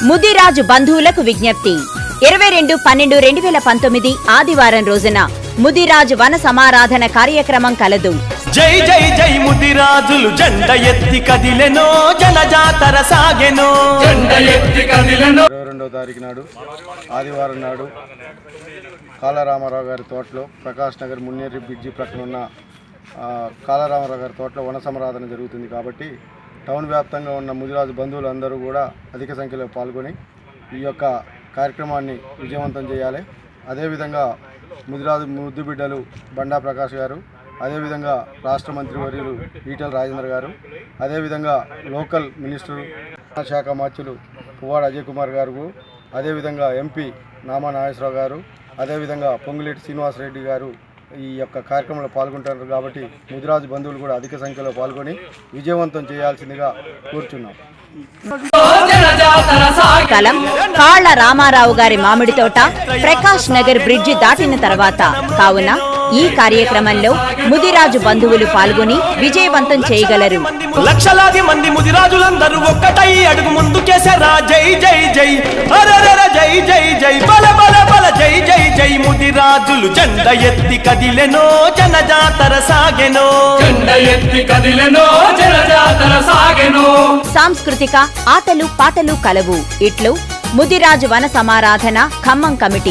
ముదిరాజు బంధువులకు విజ్ఞప్తి ఇరవై రెండు పన్నెండు రెండు వేల పంతొమ్మిది ఆదివారం రోజున ముదిరాజు వన సమారాధన కార్యక్రమం కలదు జై జై జై ముదిరాజులు జెండ ఎత్తి కదిలెనో జనజాతర సాగెనో జెండ ఎత్తి కదిలెను ఇరవై రెండవ తారీఖు నాడు ఆదివారం నాడు కాళరామారావు గారి తోటలో ప్రకాష్ నగర్ మున్నేరి బ్రిడ్జి ప్రక్కన ఉన్న ఆ, కాళరామారావు గారి తోటలో వన సమరాధన జరుగుతుంది కాబట్టి టౌన్ వ్యాప్తంగా ఉన్న ముదిరాజు బంధువులు అందరూ కూడా అధిక సంఖ్యలో పాల్గొని ఈ యొక్క కార్యక్రమాన్ని విజయవంతం చేయాలి అదేవిధంగా ముదిరాజు ముద్దు బిడ్డలు బండా ప్రకాష్ గారు అదేవిధంగా రాష్ట్ర మంత్రి వర్యులు ఈటల రాజేంద్ర గారు అదేవిధంగా లోకల్ మినిస్టర్ శాఖ మార్చులు పువ్వాడ అజయ్ కుమార్ గారు అదేవిధంగా ఎంపీ నామా నాగేశ్వరరావు గారు అదేవిధంగా పొంగులేటి శ్రీనివాసరెడ్డి గారు ఈ యొక్క కార్యక్రమంలో పాల్గొంటారు కాబట్టి ముదిరాజు బంధువులు కూడా అధిక సంఖ్యలో పాల్గొని విజయవంతం చేయాల్సిందిగా కోరుచున్నాం జనజాతర సాగి స్థలం కాళ్ల రామారావు గారి మామిడి తోట ప్రకాష్ నగర్ బ్రిడ్జి దాటిన తర్వాత కావున ఈ కార్యక్రమంలో ముదిరాజు బంధువులు పాల్గొని విజయవంతం చేయగలరు లక్షలాది మంది ముదిరాజులందరూ ఒక్కటై అడుగు ముందుకేసరా జై జై జై అరరర జై జై జై బల బల బల జై జై జై ముదిరాజులు జెండ ఎత్తి కదిలెనో జనజాతర సాగెనో జెండ ఎత్తి కదిలెను జనజాతర సాగెను సాంస్కృతిక ఆటలు పాటలు కలవు ఇట్లు ముదిరాజు వన సమారాధన ఖమ్మం కమిటీ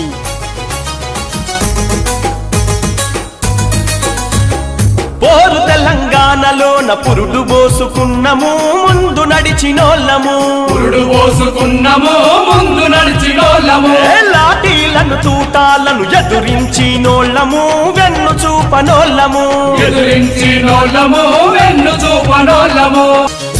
పోరు తెలంగాణలోన పురుడు పోసుకున్నము ముందు నడిచినోళ్ళము పురుడు పోసుకున్నము ముందు నడిచినోళ్ళము ఏ లాఠీలను తూటాలను ఎదురించినోళ్ళము వెన్ను చూపనోళ్ళము ఎదురించినోళ్ళము వెన్ను చూపనోళ్ళము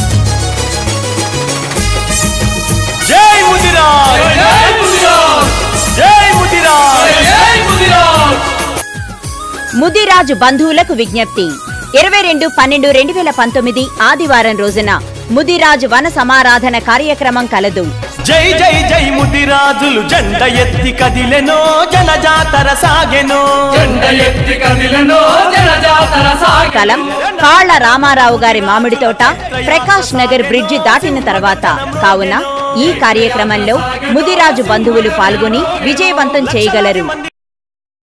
జై ముదిరాజ్ జై ముదిరాజ్ జై ముదిరాజ్ జై ముదిరాజ్ ముదిరాజు బంధువులకు విజ్ఞప్తి ఇరవై రెండు పన్నెండు రెండు వేల పంతొమ్మిది ఆదివారం రోజున ముదిరాజు వన సమారాధన కార్యక్రమం కలదు జై జై జై ముదిరాజులు జెండ ఎత్తి కదిలెనో జనజాతర సాగెనో జెండ ఎత్తి కదిలెను జనజాతర సాగి స్థలం కాళ్ల రామారావు గారి మామిడి తోట ప్రకాష్ నగర్ బ్రిడ్జి దాటిన తర్వాత కావున ఈ కార్యక్రమంలో ముదిరాజు బంధువులు పాల్గొని విజయవంతం చేయగలరు